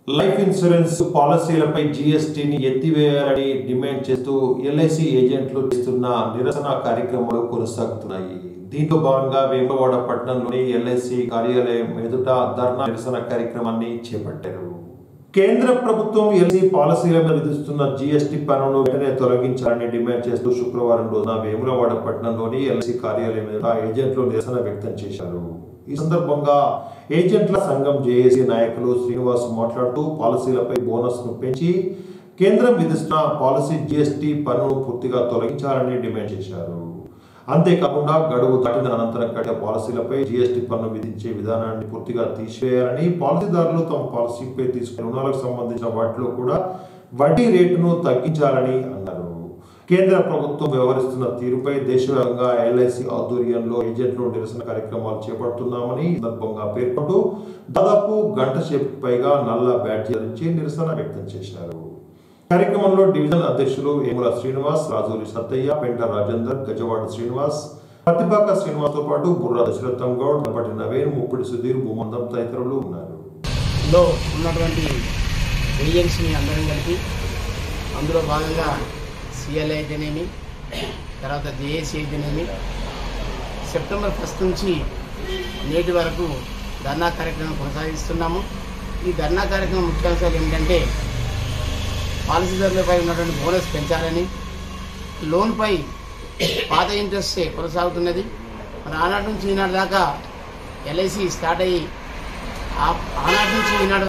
life insurance పాలసీలపై జీఎస్టీని ఎత్తివేయాలని demand చేస్తూ LIC ఏజెంట్లు చేస్తున్న నిరసన కార్యక్రమాలు కొనసాగుతున్నాయి దీంతో భాగంగా వేమవాడ పట్టణంలోని ఎల్ఐసి కార్యాలయం ఎదుట ధర్నా నిరసన కార్యక్రమాన్ని చేపట్టారు కేంద్ర ప్రభుత్వం ఎల్ఐసి పాలసీల మీద విధిస్తున్న జీఎస్టీ పన్నును వెంటనే తొలగించాలని డిమాండ్ చేస్తూ శుక్రవారం రోజున వేములవాడ పట్టణంలోని ఎల్ఐసి కార్యాలయం ఎదుట ఏజెంట్లు నిరసన వ్యక్తం చేశారు ఈ సందర్భంగా ఏజెంట్ల సంఘం జేఏసీ నాయకులు శ్రీనివాస్ మాట్లాడుతూ పాలసీలపై బోనస్ ను పెంచి కేంద్రం విధిస్తున్న పాలసీ జీఎస్టీ పన్నును పూర్తిగా తొలగించాలని డిమాండ్ చేశారు అంతేకాకుండా గడువు దాటిన అనంతరం కట్టే పాలసీలపై జీఎస్టీ పన్ను విధించే విధానాన్ని పూర్తిగా తీసివేయాలని పాలసీదారులు తమ పాలసీపై తీసుకునే రుణాలకు సంబంధించిన వాటిలో కూడా వడ్డీ రేటును తగ్గించాలని అన్నారు కేంద్ర ప్రభుత్వం వ్యవహరిస్తున్న తీరుపై దేశవ్యాప్తంగా ఎల్ఐసి ఆధ్వర్యంలో ఏజెంట్లు నిరసన కార్యక్రమాలు చేపడుతున్నామని ఈ సందర్భంగా పేర్కొంటూ దాదాపు గంట సేపు పైగా నల్ల బ్యాడ్జ్ ధరించి నిరసన వ్యక్తం చేశారు కార్యక్రమంలో డివిజన్ అధ్యక్షులు ఏముల శ్రీనివాస్ రాజూరి సత్తయ్య పెంట రాజేందర్ గజవాడ శ్రీనివాస్ పత్తిపాక శ్రీనివాస్ తో పాటు బుర్రా దశరథం గౌడ్ నపటి నవీన్ ముప్పిడి సుధీర్ భూమందం తదితరులు ఉన్నారు లో ఉన్నటువంటి ఏజెంట్స్ని అందరం కలిపి అందులో భాగంగా సిఎల్ఐ అయితేనేమి తర్వాత జేఏసీ అయితేనేమి సెప్టెంబర్ ఫస్ట్ నుంచి నేటి వరకు ధర్నా కార్యక్రమం కొనసాగిస్తున్నాము ఈ ధర్నా కార్యక్రమం ముఖ్యాంశాలు ఏమిటంటే పాలసీదారులపై ఉన్నటువంటి బోనస్ పెంచాలని లోన్పై పాత ఇంట్రెస్టే కొనసాగుతున్నది మరి ఆనాటి నుంచి ఈనాటి దాకా ఎల్ఐసి స్టార్ట్ అయ్యి ఆ- ఆనాటి నుంచి ఈనాడు